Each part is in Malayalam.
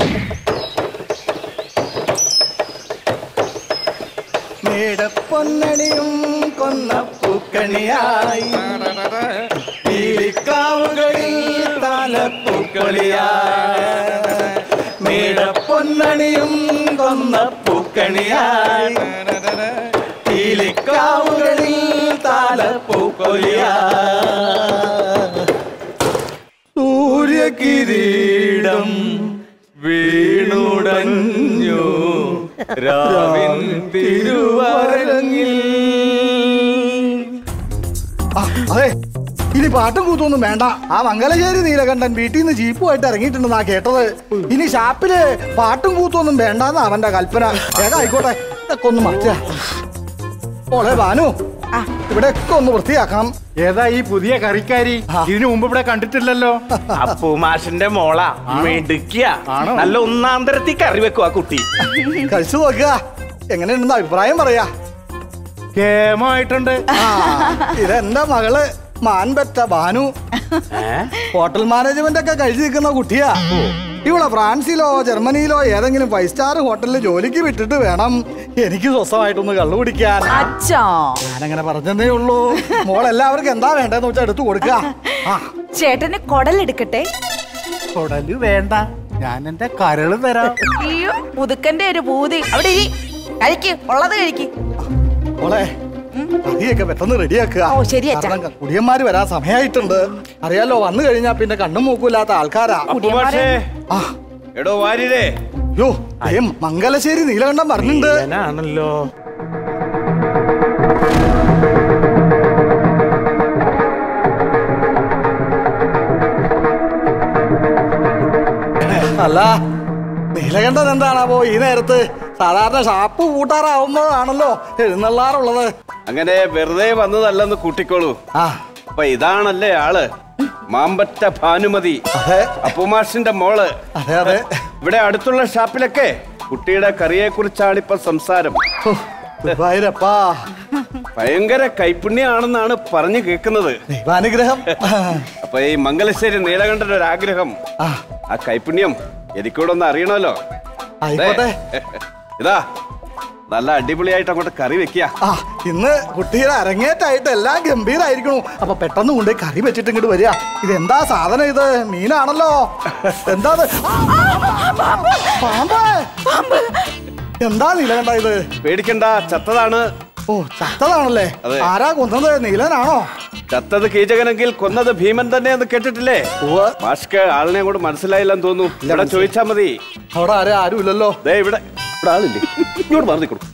മേടപ്പൊന്നണിയും കൊന്നപ്പൂക്കണിയായി പീലിക്കാവുകളിൽ താലപ്പൂക്കളിയായി മേടപ്പൊന്നണിയും കൊന്നപ്പൂക്കണിയായി പീലിക്കാവുകളിൽ താലപ്പൂക്കൊലിയായി സൂര്യകിരീടം വീണുടഞ്ഞു രാവിൻ തിരുവരങ്ങിൽ അതെ ഇനി പാട്ടും കൂത്തൊന്നും വേണ്ട ആ മംഗലശ്ശേരി നീലകണ്ഠൻ വീട്ടിൽ നിന്ന് ജീപ്പുമായിട്ട് ഇറങ്ങിയിട്ടുണ്ടെന്നാ കേട്ടത് ഇനി ഷാപ്പില് പാട്ടും കൂത്തൊന്നും വേണ്ടെന്ന് അവന്റെ കൽപ്പന വേഗം ആയിക്കോട്ടെ ഇതൊക്കെ ഒന്ന് മാറ്റുക മോളെ ഭാനു ഇവിടെ ഒക്കെ ഒന്ന് വൃത്തിയാക്കണം ഏതാ ഈ പുതിയ കറിക്കാരി ഇതിനു മുമ്പ് ഇവിടെ കണ്ടിട്ടില്ലല്ലോ അപ്പു മാഷിന്റെ മോള മിടുക്കിയ ആണോ? നല്ല ഒന്നാം തരത്തിൽ കറി വെക്കും ആ കുട്ടി കഴിച്ചു നോക്കുക എങ്ങനെയുണ്ടെന്ന് അഭിപ്രായം പറയാ കേമായിട്ടുണ്ട് ആ, ഇതെന്റെ മകള് മാൻപറ്റ ഭാനു ഹോട്ടൽ മാനേജ്മെന്റ് ഒക്കെ കഴിച്ചു നിൽക്കുന്ന കുട്ടിയാ ഇവിടെ ഫ്രാൻസിലോ ജർമ്മനിയിലോ ഏതെങ്കിലും ഫൈവ് സ്റ്റാർ ഹോട്ടലിൽ ജോലിക്ക് വിട്ടിട്ട് വേണം എനിക്ക് സ്വസ്ഥമായിട്ടൊന്ന് കള്ളു കുടിക്കാൻ അച്ഛാ ഞാനങ്ങനെ പറഞ്ഞതേ ഉള്ളൂ മോൾ എല്ലാവർക്കും എന്താ വേണ്ടതെന്ന് വെച്ചാൽ എടുത്തു കൊടുക്കുക ആ ചേട്ടന് കൊടലെടുക്കട്ടെ കൊടല് വേണ്ട ഞാൻ എന്റെ കരള് തരാം അയ്യോ മുതുക്കന്റെ ഒരു ഭൂതി അവിടെ ഇരി കഴിക്ക് ഉള്ളത് കഴിക്ക് മോളെ അതിയൊക്കെ പെട്ടെന്ന് റെഡിയാക്കുക ഓ, ശരി അച്ഛാ. കാരണം കുടിയന്മാര് വരാൻ സമയമായിട്ടുണ്ട് അറിയാലോ വന്നു കഴിഞ്ഞാ പിന്നെ കണ്ണും മൂക്കൂലാത്ത ആൾക്കാരാ കുടിയന്മാരെ ആ എടോ വാര്യരേ യോ ഏ മംഗലശ്ശേരി നീലകണ്ഠൻ പറഞ്ഞിട്ടുണ്ട് ആണല്ലോ അല്ല നീലകണ്ഠൻ എന്താണാവോ ഈ നേരത്ത് സാധാരണ ഷാപ്പ് കൂട്ടാറാവുന്നതാണല്ലോ എഴുന്നള്ളാറുള്ളത് അങ്ങനെ വെറുതെ വന്നതല്ലെന്ന് കൂട്ടിക്കോളൂ ആ അപ്പൊ ഇതാണല്ലേ ആള് മാമ്പറ്റ ഭാനുമതി അതെ അപ്പുമാഷിന്റെ മോള് അതെ അതെ ഇവിടെ അടുത്തുള്ള ഷാപ്പിലൊക്കെ കുട്ടിയുടെ കറിയെ കുറിച്ചാണ് ഇപ്പൊ സംസാരം ഹോ, ഗുരുവായൂരപ്പാ ഭയങ്കര കൈപുണ്യാണെന്നാണ് പറഞ്ഞു കേൾക്കുന്നത് ദൈവാനുഗ്രഹം അപ്പൊ ഈ മംഗലശ്ശേരി നീലകണ്ഠന്റെ ഒരു ആഗ്രഹം ആ ആ കൈപുണ്യം എനിക്കൂടെ ഒന്ന് അറിയണമല്ലോ ആയിക്കോട്ടെ ദേ, ഇതാ നല്ല അടിപൊളിയായിട്ട് അങ്ങോട്ട് കറി വെക്കുക ആ ഇന്ന് കുട്ടിയുടെ അരങ്ങേറ്റായിട്ട് എല്ലാം ഗംഭീരായിരിക്കണു അപ്പൊ പെട്ടെന്ന് കൊണ്ടുപോയി കറി വെച്ചിട്ട് ഇങ്ങോട്ട് വരിക ഇതെന്താ സാധനം ഇത് മീനാണല്ലോ എന്താ ഇത്? പാമ്പ് എന്താ നീലകണ്ഠ ഇത് പേടിക്കണ്ട ചത്തതാണ് ഓ ചത്തതാണല്ലേ അതെ. ആരാ കൊന്നത് നീലനാണോ ചത്തത് കീചകനെങ്കിൽ കൊന്നത് ഭീമൻ തന്നെ എന്ന് കേട്ടിട്ടില്ലേ ഉവ്വ്. മാഷ്ക്ക് ആളിനെ അങ്ങോട്ട് മനസ്സിലായില്ലെന്ന് തോന്നുന്നു ഇവിടെ ചോദിച്ചാ മതി അവിടെ ആരും ആരും ഇല്ലല്ലോ ദേ ഇവിടെ ഇവിടെ ആളില്ലേ ഇങ്ങോട്ട് പറഞ്ഞു കൊടുക്കും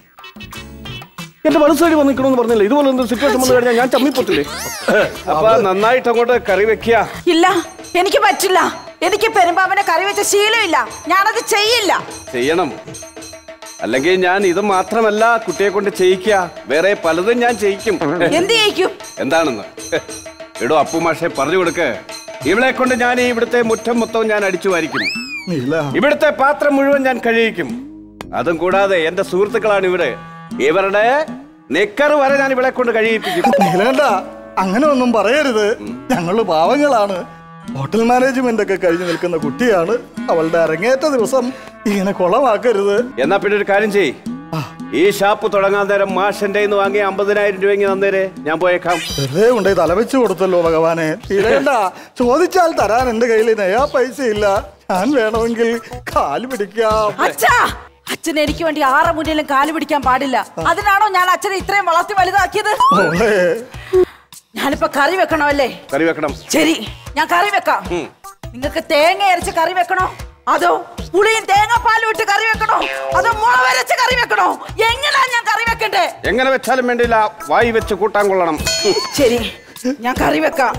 എന്റെ മനസ്സിലായി വന്നിക്കണമെന്ന് പറഞ്ഞില്ലേ ഇതുപോലെ എന്ത് സിറ്റുവേഷൻ വന്നു കഴിഞ്ഞാൽ ഞാൻ ചമ്മിപ്പൊട്ടില്ലേ അപ്പൊ നന്നായിട്ട് അങ്ങോട്ട് കറി വെക്കുക ഇല്ല എനിക്ക് പറ്റില്ല എനിക്ക് പെരുമ്പാമ്പിനെ കറി വെച്ച ശീലമില്ല ഞാനത് ചെയ്യില്ല ചെയ്യണം അല്ലെങ്കിൽ ഞാൻ ഇത് മാത്രമല്ല കുട്ടിയെ കൊണ്ട് ചെയ്യിക്കുക വേറെ പലതും ഞാൻ ചെയ്യിക്കും എന്ത് ചെയ്യിക്കും എന്താണെന്ന് എടോ അപ്പുമാഷെ പറഞ്ഞു കൊടുക്ക് ഇവളെ കൊണ്ട് ഞാൻ ഈ ഇവിടുത്തെ മുറ്റം മൊത്തവും ഞാൻ അടിച്ചു വാരിക്കും നീല ഇവിടുത്തെ പാത്രം മുഴുവൻ ഞാൻ കഴിയിക്കും അതും കൂടാതെ എന്റെ സുഹൃത്തുക്കളാണ് ഇവര് ഇവരുടെ നിക്കറ് വരെ ഞാൻ ഇവളെ കൊണ്ട് കഴിയിപ്പിക്കും നീലകണ്ഠ അങ്ങനെ ഒന്നും പറയരുത് ഞങ്ങള് പാവങ്ങളാണ് ഹോട്ടൽ മാനേജ്മെന്റ് ഒക്കെ കഴിഞ്ഞു നിൽക്കുന്ന കുട്ടിയാണ് അവളുടെ അരങ്ങേറ്റ ദിവസം ഇങ്ങനെ കുളമാക്കരുത് എന്നാ പിന്നെ ഒരു കാര്യം ചെയ് ഈ ഷാപ്പ് തുടങ്ങാൻ നേരം മാഷന്റെ കയ്യിന്ന് വാങ്ങിയ അമ്പതിനായിരം രൂപ തന്നേരെ ഞാൻ പോയേക്കാം വെറുതെ കൊണ്ടേ തലവെച്ച് കൊടുത്തല്ലോ ഭഗവാനെ തീരേണ്ട ചോദിച്ചാൽ തരാൻ എന്റെ കയ്യിൽ നയാ പൈസ ഇല്ല ഞാൻ വേണമെങ്കിൽ കാല് പിടിക്കാം അച്ഛാ അച്ഛൻ എനിക്ക് വേണ്ടി ആറ് മുന്നിലും കാല് പിടിക്കാൻ പാടില്ല അതിനാണോ ഞാൻ അച്ഛനെ ഇത്രയും വളർത്തി വലുതാക്കിയത് മോളെ ഞാനിപ്പോ കറി വെക്കണമല്ലേ കറി വെക്കണം ശരി ഞാൻ കറി വെക്കാം നിങ്ങൾക്ക് തേങ്ങ അരച്ച് കറി വെക്കണോ അതോ പുളിയും തേങ്ങാപ്പാലും ഇട്ട് കറി വെക്കണോ അതോ മുളവരച്ച് കറി വെക്കണോ എങ്ങനെയാ ഞാൻ കറി വെക്കണ്ടേ എങ്ങനെ വെച്ചാലും വേണ്ടിയില്ല വായി വെച്ച് കൂട്ടാൻ കൊള്ളണം ശരി ഞാൻ കറി വെക്കാം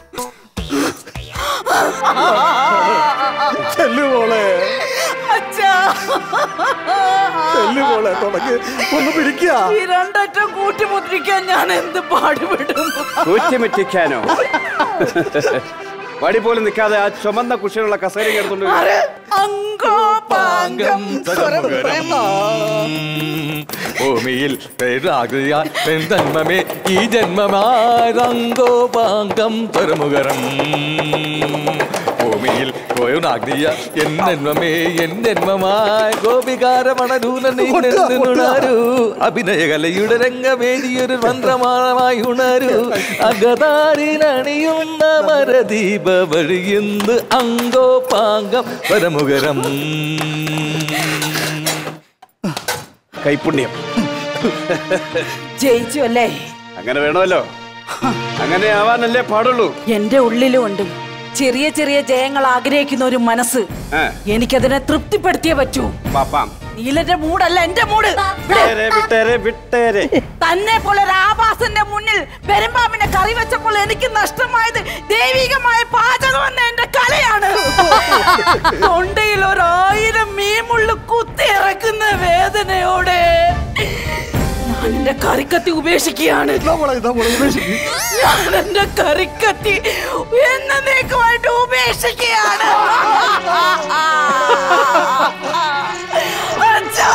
ചെല്ലു മോളെ അച്ഛാ ചെല്ലു മോളെ തുടങ്ങി ഒന്ന് പിടിക്കുക ഈ രണ്ടറ്റം കൂട്ടിമുദ്രിക്കാൻ ഞാൻ എന്ത് പാടുപെടും കൂറ്റിമിറ്റിക്കാനോ വടി പോലും നിൽക്കാതെ ആ ചുമന്ന കുഷിയുള്ള കസേരയും എടുത്തോണ്ട് വരൂ. ആര്? അങ്കോ പാങ്കം ഭൂമിയിൽ പേരാകുക ജന്മമേ ഈ ജന്മമാരങ്കോ പാങ്കം തുറമുഖരം ഭൂമിയിൽ പോയുണാഗ്നിയ എന്നെന്മമേ എന്നെന്മമായി ഗോപികാരമണരൂനു അഭിനയകലയുടെ രംഗവേദിയൊരു മന്ത്രമായി ഉണരൂ അകതാരിലണിയുന്ന മരദീപ വഴിയുന്ന് അങ്കോ പാങ്കം പരമുകരം കൈപുണ്യം ജയിച്ചു അല്ലേ അങ്ങനെ വേണമല്ലോ അങ്ങനെ ആവാനല്ലേ പാടുള്ളൂ എന്റെ ഉള്ളിലും ഉണ്ട് ചെറിയ ചെറിയ ജയങ്ങൾ ആഗ്രഹിക്കുന്ന ഒരു മനസ്സ് ഏ. എനിക്കതിനെ തൃപ്തിപ്പെടുത്തിയേ പറ്റൂ പാപ്പാം നീലന്റെ മൂടല്ല എന്റെ മൂട് ഇവിടെ. വിട്ടേരെ വിട്ടേരെ വിട്ടേരെ തന്നെ പോലെ ഒരു ആഭാസന്റെ മുന്നിൽ പെരുമ്പാമ്പിനെ കറി വെച്ചപ്പോൾ എനിക്ക് നഷ്ടമായത് ദൈവികമായ പാചകമെന്ന എന്റെ കലയാണ് തൊണ്ടയിൽ ഒരായിരം മീമുള്ളു കുത്തി ഇറക്കുന്ന വേദനയോടെ ഞാൻ എന്റെ കറിക്കത്തി ഉപേക്ഷിക്കുകയാണ് ഇതാ മോളെ ഇതാ മോളെ ഉപേക്ഷിക്ക്. ഞാൻ എന്റെ കറിക്കത്തി എന്നേക്കുമായിട്ട് ഉപേക്ഷിക്കുകയാണ് അച്ഛാ.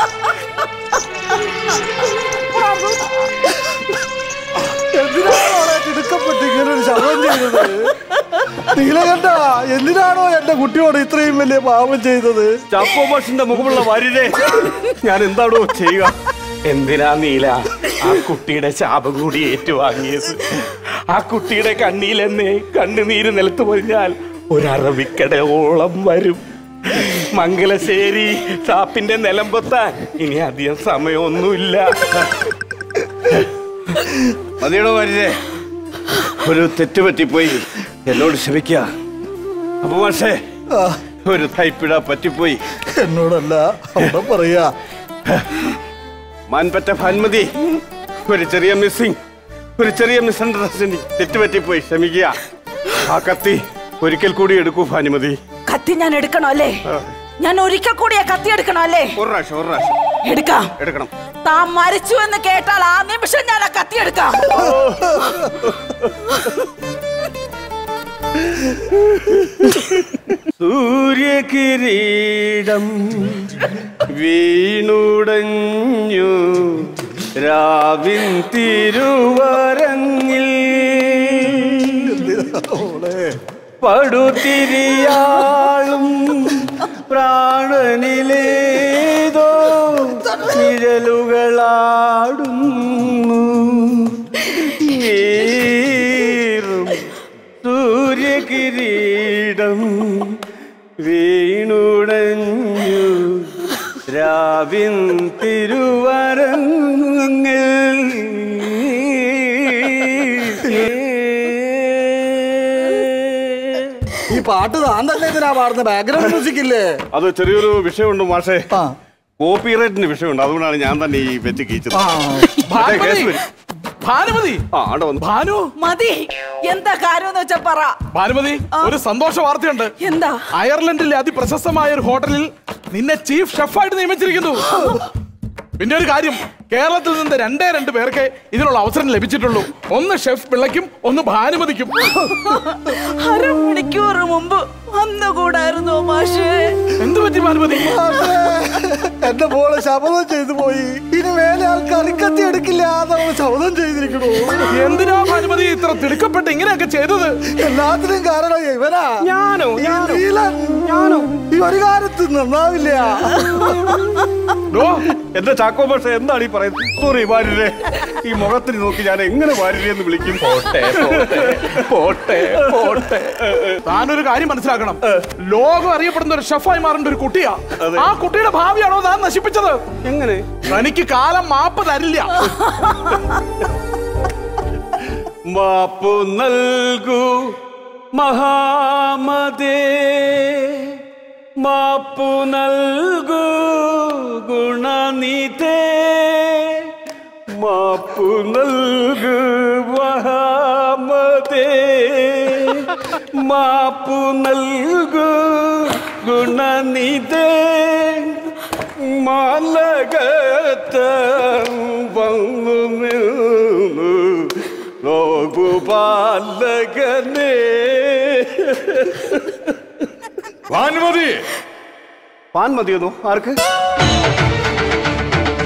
എന്തിനാണ് മോളെ തിടുക്കപ്പെട്ട് ഇങ്ങനെ ഒരു ശബ്ദം ചെയ്തത് നീലകണ്ഠ എന്തിനാണോ എന്റെ കുട്ടിയോട് ഇത്രയും വലിയ പാപം ചെയ്തത് ചാക്കോ ബോസിന്റെ മുഖമുള്ള വാര്യരെ ഞാൻ എന്താണോ ചെയ്യുക എന്തിനാ നീല ആ കുട്ടിയുടെ ശാപം കൂടി ഏറ്റുവാങ്ങിയത് ആ കുട്ടിയുടെ കണ്ണിലെന്നെ കണ്ണുനീര് നിലത്ത് പൊരിഞ്ഞാൽ ഒരറബിക്കടയോളം വരും മംഗലശ്ശേരി ഷാപ്പിന്റെ നിലമ്പത്താൻ ഇനി അധികം സമയമൊന്നുമില്ല മതിയടോ വാര്യരെ ഒരു തെറ്റ് പറ്റിപ്പോയി എന്നോട് ക്ഷമിക്കുക അപ്പൊ പക്ഷേ ആ, ഒരു തൈപ്പിട പറ്റിപ്പോയി എന്നോടല്ല അവിടെ പറയാ മാൻപറ്റ ഭാൻമതി ഒരു ചെറിയ മിസ്സിങ് ഒരു ചെറിയ മിസ്അണ്ടർസ്റ്റാൻഡിങ് തെറ്റുപറ്റിപ്പോയി ക്ഷമിക്കുക ആ കത്തി ഒരിക്കൽ കൂടി എടുക്കൂ ഭാനുമതി കത്തി ഞാൻ എടുക്കണോ അല്ലേ ഞാൻ ഒരിക്കൽ കൂടി ആ കത്തി എടുക്കണോ അല്ലേ ഒരു പ്രാവശ്യം ഒരു പ്രാവശ്യം എടുക്കാം എടുക്കണം താൻ മരിച്ചു എന്ന് കേട്ടാൽ ആ നിമിഷം ഞാൻ ആ കത്തി എടുക്കാം സൂര്യകിരീടം വീണുടഞ്ഞു രാവിൻ തിരുവരങ്ങിൽ പടുതിരിയാളും പ്രാണനിലേതോ നിഴലുകളാടുന്നു വീറും സൂര്യകിരീടം വീണുടഞ്ഞു രാവിൻ തിരുവരങ്ങൽ ഈ പാട്ട് താൻ തന്നെ ഇതിനാ പാടുന്ന ബാക്ക്ഗ്രൗണ്ട് മ്യൂസിക് ഇല്ലേ അത് ചെറിയൊരു വിഷയമുണ്ട് മാഷേ ആ കോപ്പിറൈറ്റിന് വിഷയമുണ്ട് അതുകൊണ്ടാണ് ഞാൻ തന്നെ ഈ വെച്ച് കീച്ചത് ആ മറ്റേ കേസ് വരും. ഭാനുമതി ആ അവിടെ വന്നു ഭാനു മതി എന്താ കാര്യം എന്ന് വെച്ചാ പറ ഭാനുമതി ഒരു സന്തോഷ വാർത്തയുണ്ട് എന്താ അയർലൻഡിലെ അതിപ്രശസ്തമായ ഒരു ഹോട്ടലിൽ നിന്നെ ചീഫ് ഷെഫായിട്ട് നിയമിച്ചിരിക്കുന്നു പിന്നെ ഒരു കാര്യം കേരളത്തിൽ നിന്ന് രണ്ടേ രണ്ട് പേർക്ക് ഇതിനുള്ള അവസരം ലഭിച്ചിട്ടുള്ളൂ ഒന്ന് ഷെഫ് പിള്ളയ്ക്കും ഒന്ന് ഭാനുമതിക്കും അരമണിക്കൂർ മുമ്പ് വന്നുകൂടായിരുന്നോ മാഷേ എന്തു പറ്റി ഭാനുമതി അതെ. എന്റെ മോളെ ശപഥം ചെയ്തു പോയി ഇനി മേലെ ആൾ കറിക്കത്തി എടുക്കില്ല എന്നുള്ള ശപഥം ചെയ്തിരിക്കണു എന്തിനാ ഭാനുമതി ഇത്ര തിടുക്കപ്പെട്ട് ഇങ്ങനെയൊക്കെ ചെയ്തത് എല്ലാത്തിനും കാരണം ഇവനാ ഞാനോ ഈ നീലൻ ഞാനോ ഈ ഒരു കാര്യത്തിൽ നന്നാവില്ല ഡോ, എന്റെ ചാക്കോ ഭാഷ എന്താണ് ഈ പറയുന്നത് സോറി വാര്യരെ ഈ മുഖത്തിന് നോക്കി ഞാൻ എങ്ങനെ വാര്യരെ എന്ന് വിളിക്കും പോട്ടെ പോട്ടെ പോട്ടെ താനൊരു കാര്യം മനസ്സിലാക്കണം ലോകം അറിയപ്പെടുന്ന ഒരു ഷെഫായി മാറേണ്ട ഒരു കുട്ടിയാ അതെ. ആ കുട്ടിയുടെ ഭാവിയാണോ താൻ നശിപ്പിച്ചത് എങ്ങനെ തനിക്ക് കാലം മാപ്പ് തരില്ല മാപ്പു നൽകൂ മഹാമതേ മാപ്പു നൽകൂ ഗുണനിധേ മാപ്പു നൽകൂ മഹാമതേ മാപ്പു നൽകൂ ഗുണനിധേ മാലകത്ത വന്നു നിന്നു ലോകുപാലകനേ ഭാനുമതി പാൻ മതിയെന്നോ ആർക്ക്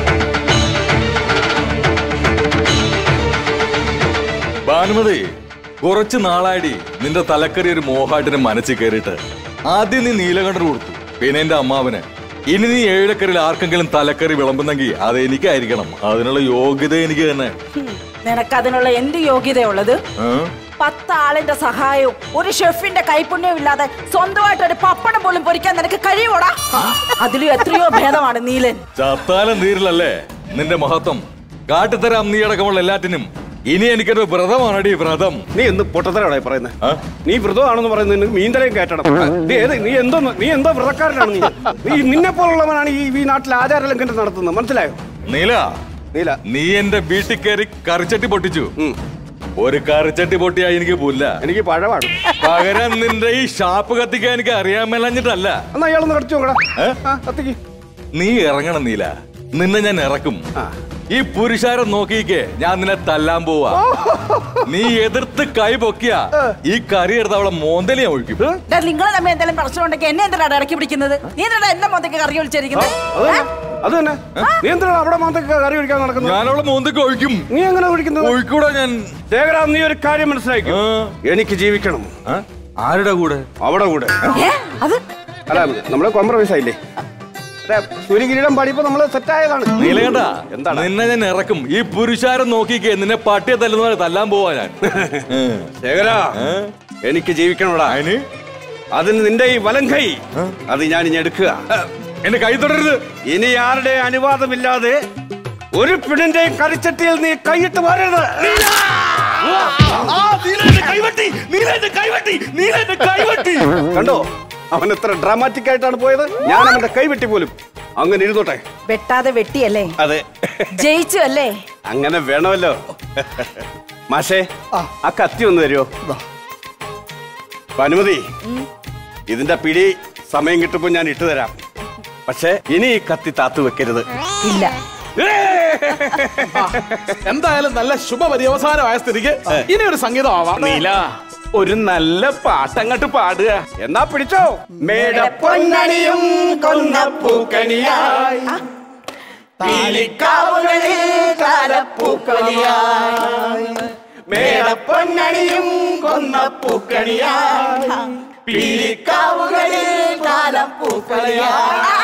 ഭാനുമതി കുറച്ച് നാളായിടി നിന്റെ തലക്കറി ഒരു മോഹാട്ടിന് മനസ്സിൽ കയറിയിട്ട് ആദ്യം നീ നീലകണ്ഠന് കൊടുത്തു പിന്നെ എന്റെ അമ്മാവന് ഇനി നീ ഏഴക്കറിയിൽ ആർക്കെങ്കിലും തലക്കറി വിളമ്പുന്നെങ്കിൽ അത് എനിക്കായിരിക്കണം അതിനുള്ള യോഗ്യത എനിക്ക് തന്നെ നിനക്ക് അതിനുള്ള എന്ത് യോഗ്യതയുള്ളത് ഏ? പത്താളിന്റെ സഹായവും ഒരു ഷെഫിന്റെ കൈപുണ്യവും ഇല്ലാതെ സ്വന്തമായിട്ട് ഒരു പപ്പടം പോലും പൊരിക്കാൻ നിനക്ക് കഴിയൂടാ അതിലും എത്രയോ ഭേദമാണ് നീലൻ ചത്താലും തീരില്ലല്ലേ നിന്റെ മഹത്വം കാട്ടിത്തരാം നീ അടക്കമുള്ള എല്ലാറ്റിനും ഇനി എനിക്കൊരു വ്രതമാണടി വ്രതം നീ എന്ത് പൊട്ടത്തരാടായി പറയുന്നത് ആ? നീ വ്രതമാണെന്ന് പറയുന്നത് നിനക്ക് മീൻതലയും കയറ്റണം നീ ഏത് നീ എന്തോ നീ എന്തോ വ്രതക്കാരനാണ് നീ നീ നിന്നെ പോലുള്ളവനാണ് ഈ ഈ നാട്ടിൽ ആചാര ലംഘനം നടത്തുന്നത് മനസ്സിലായോ നീല നീല നീ എന്റെ വീട്ടിൽ കയറി കറിച്ചട്ടി പൊട്ടിച്ചു ഉം. ഒരു കറിച്ചട്ടി പൊട്ടിയാ എനിക്ക് പുല്ല എനിക്ക് പഴമാണ് പകരം നിന്റെ ഈ ഷാപ്പ് കത്തിക്കാൻ എനിക്ക് അറിയാൻ മേലഞ്ഞിട്ടല്ല എന്നാ ഇയാളൊന്ന് കടിച്ചു നോക്കടാ ഏ? ആ കത്തിക്ക് നീ ഇറങ്ങണം നീല നിന്നെ ഞാൻ ഇറക്കും ആ. ഈ പുരുഷാരം നോക്കിക്കേ ഞാൻ നിന്നെ തല്ലാൻ പോവാ നീ എതിർത്ത് കൈ പൊക്കിയ ഈ കറി എടുത്ത് അവളെ മോന്തലിയാ ഒഴിക്കും നിങ്ങൾ തമ്മിൽ എന്തെങ്കിലും പ്രശ്നം ഉണ്ടെങ്കിൽ എന്നെ എന്തിനാണ് ഇടയ്ക്ക് പിടിക്കുന്നത് നീ എന്തിനാ എന്റെ മുഖത്തേക്ക് കറി ഒഴിച്ചിരിക്കുന്നത് അത് തന്നെ അത് തന്നെ നീ എന്തിനാ അവിടെ മാത്രം കറി ഒഴിക്കാൻ നടക്കുന്നത് ഞാൻ അവളെ മോന്തക്ക് ഒഴിക്കും നീ എങ്ങനെ ഒഴിക്കുന്നത് ഒഴിക്കൂടാ ഞാൻ ശേഖര നീ ഒരു കാര്യം മനസ്സിലാക്കി ആ. എനിക്ക് ജീവിക്കണം ആ? ആരുടെ കൂടെ അവിടെ കൂടെ ഏ അത് അല്ല നമ്മള് കോംപ്രമൈസ് ആയില്ലേ അല്ല സൂര്യകിരീടം പാടിയപ്പോ നമ്മള് സെറ്റായതാണ് നീലകണ്ട എന്താണ് നിന്നെ ഞാൻ ഇറക്കും ഈ പുരുഷാരം നോക്കിക്കേ നിന്നെ പട്ടിയെ തല്ലുന്ന പോലെ തല്ലാൻ പോവാ ഞാൻ ഏ. ശേഖര ഏ? എനിക്ക് ജീവിക്കണോടാ അതിന് അതിന് നിന്റെ ഈ വലം കൈ അത് ഞാൻ ഇനി എടുക്കുക എന്റെ കൈ തുടരുത് ഇനി ആരുടെ അനുവാദമില്ലാതെ ഒരു പിടിന്റെയും കറിച്ചട്ടിയിൽ നീ കൈയിട്ട് മാറരുത് കണ്ടോ അവൻ എത്ര ഡ്രാമാറ്റിക് ആയിട്ടാണ് പോയത് ഞാൻ അവന്റെ കൈ വെട്ടി പോലും അങ്ങനെ ഇരുന്നോട്ടെ വെട്ടാതെ വെട്ടിയല്ലേ അതെ ജയിച്ചു അല്ലേ അങ്ങനെ വേണമല്ലോ മാഷേ ആ കത്തി ഒന്ന് തരുമോ അനുമതി ഇതിന്റെ പിടി സമയം കിട്ടുമ്പോ ഞാൻ ഇട്ടു തരാം പക്ഷെ ഇനി ഈ കത്തി താത്തു വെക്കരുത് ഇല്ല എന്തായാലും നല്ല ശുഭപര്യവസാനമായ സ്ഥിതിക്ക് ഇനി ഒരു സംഗീതം ആവാം നീല ഒരു നല്ല പാട്ടങ്ങട്ട് പാടുക എന്നാ പിടിച്ചോ മേടപ്പൊന്നണിയും കൊന്നപ്പൂക്കണിയായി പീലിക്കാവുകളിൽ താലപ്പൂക്കണിയായി മേടപ്പൊന്നണിയും കൊന്നപ്പൂക്കണിയായി പീലിക്കാവുകളിൽ താലപ്പൂക്കണിയായി